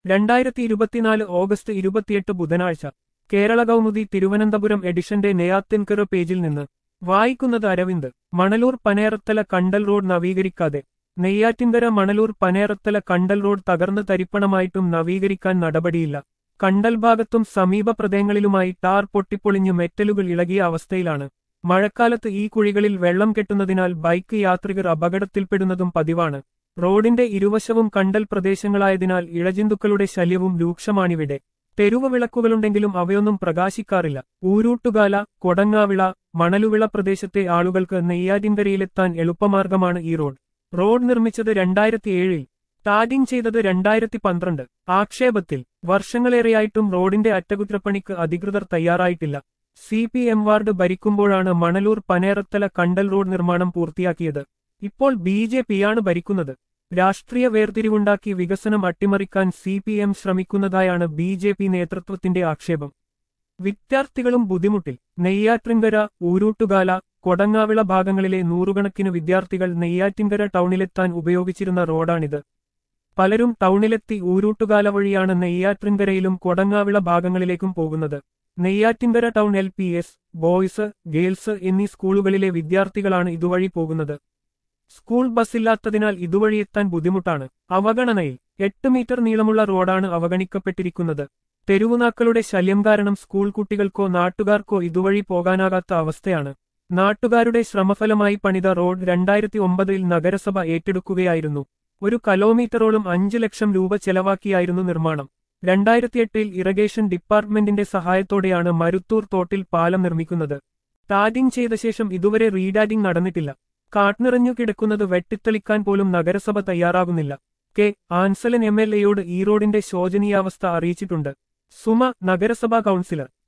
രണ്ടായിരത്തി ഇരുപത്തിനാല് ഓഗസ്റ്റ് ഇരുപത്തിയെട്ട് ബുധനാഴ്ച കേരള കൗമുദി തിരുവനന്തപുരം എഡിഷന്റെ നെയ്യാത്തിൻകറ് പേജിൽ നിന്ന് വായിക്കുന്നത് അരവിന്ദ് മണലൂർ പനേറത്തല കണ്ടൽ റോഡ് നവീകരിക്കാതെ നെയ്യാറ്റിൻകര മണലൂർ പനേറത്തല കണ്ടൽ റോഡ് തകർന്ന് തരിപ്പണമായിട്ടും നവീകരിക്കാൻ നടപടിയില്ല കണ്ടൽ ഭാഗത്തും സമീപ പ്രദേശങ്ങളിലുമായി ടാർ പൊട്ടിപ്പൊളിഞ്ഞ് മെറ്റലുകൾ ഇളകിയ അവസ്ഥയിലാണ് മഴക്കാലത്ത് ഈ കുഴികളിൽ വെള്ളം കെട്ടുന്നതിനാൽ ബൈക്ക് യാത്രികർ അപകടത്തിൽപ്പെടുന്നതും പതിവാണ് റോഡിന്റെ ഇരുവശവും കണ്ടൽ പ്രദേശങ്ങളായതിനാൽ ഇഴജന്തുക്കളുടെ ശല്യവും രൂക്ഷമാണിവിടെ തെരുവ് വിളക്കുകളുണ്ടെങ്കിലും അവയൊന്നും പ്രകാശിക്കാറില്ല ഊരൂട്ടുകാല കൊടങ്ങാവിള മണലുവിള പ്രദേശത്തെ ആളുകൾക്ക് നെയ്യാറ്റിൻകരയിലെത്താൻ എളുപ്പമാർഗമാണ് ഈ റോഡ് റോഡ് നിർമ്മിച്ചത് രണ്ടായിരത്തി ഏഴിൽ ടാഗിംഗ് ചെയ്തത് രണ്ടായിരത്തി പന്ത്രണ്ട് ആക്ഷേപത്തിൽ വർഷങ്ങളേറെയായിട്ടും റോഡിന്റെ അറ്റകുറ്റപ്പണിക്ക് അധികൃതർ തയ്യാറായിട്ടില്ല സി പി എം വാർഡ് ഭരിക്കുമ്പോഴാണ് മണലൂർ പനേറത്തല കണ്ടൽ റോഡ് നിർമ്മാണം പൂർത്തിയാക്കിയത് ഇപ്പോൾ ബി ജെ പിയാണ് ഭരിക്കുന്നത് രാഷ്ട്രീയ വേർതിരിവുണ്ടാക്കി വികസനം അട്ടിമറിക്കാൻ സി പി എം ശ്രമിക്കുന്നതായാണ് ബി ജെ പി നേതൃത്വത്തിന്റെ ആക്ഷേപം വിദ്യാർത്ഥികളും ബുദ്ധിമുട്ടിൽ നെയ്യാറ്റിൻകര ഊരൂട്ടുകാല കൊടങ്ങാവിള ഭാഗങ്ങളിലെ നൂറുകണക്കിന് വിദ്യാർത്ഥികൾ നെയ്യാറ്റിൻകര ടൗണിലെത്താൻ ഉപയോഗിച്ചിരുന്ന റോഡാണിത് പലരും ടൗണിലെത്തി ഊരൂട്ടുകാല വഴിയാണ് നെയ്യാറ്റിൻകരയിലും കൊടങ്ങാവിള ഭാഗങ്ങളിലേക്കും പോകുന്നത് Neyyattinkara town L P S boys girls എന്നീ സ്കൂളുകളിലെ വിദ്യാർത്ഥികളാണ് ഇതുവഴി പോകുന്നത് സ്കൂൾ ബസ്സില്ലാത്തതിനാൽ ഇതുവഴി എത്താൻ ബുദ്ധിമുട്ടാണ് അവഗണനയിൽ എട്ട് മീറ്റർ നീളമുള്ള റോഡാണ് അവഗണിക്കപ്പെട്ടിരിക്കുന്നത് തെരുവുനാക്കളുടെ ശല്യം കാരണം സ്കൂൾ കുട്ടികൾക്കോ നാട്ടുകാർക്കോ ഇതുവഴി പോകാനാകാത്ത അവസ്ഥയാണ് നാട്ടുകാരുടെ ശ്രമഫലമായി പണിത റോഡ് രണ്ടായിരത്തി ഒമ്പതിൽ നഗരസഭ ഏറ്റെടുക്കുകയായിരുന്നു ഒരു കിലോമീറ്ററോളം അഞ്ച് ലക്ഷം രൂപ ചെലവാക്കിയായിരുന്നു നിർമ്മാണം രണ്ടായിരത്തിയെട്ടിൽ ഇറിഗേഷൻ ഡിപ്പാർട്ട്മെന്റിന്റെ സഹായത്തോടെയാണ് മരുത്തൂർ തോട്ടിൽ പാലം നിർമ്മിക്കുന്നത് ടാഗിംഗ് ചെയ്ത ശേഷം ഇതുവരെ റീഡാഗിംഗ് നടന്നിട്ടില്ല കാട്നിറഞ്ഞു കിടക്കുന്നത് വെട്ടിത്തെളിക്കാൻ പോലും നഗരസഭ തയ്യാറാകുന്നില്ല കെ ആൻസലൻ എം എൽ എയോട് ഈ റോഡിന്റെ ശോചനീയാവസ്ഥ അറിയിച്ചിട്ടുണ്ട് സുമ നഗരസഭാ കൗൺസിലർ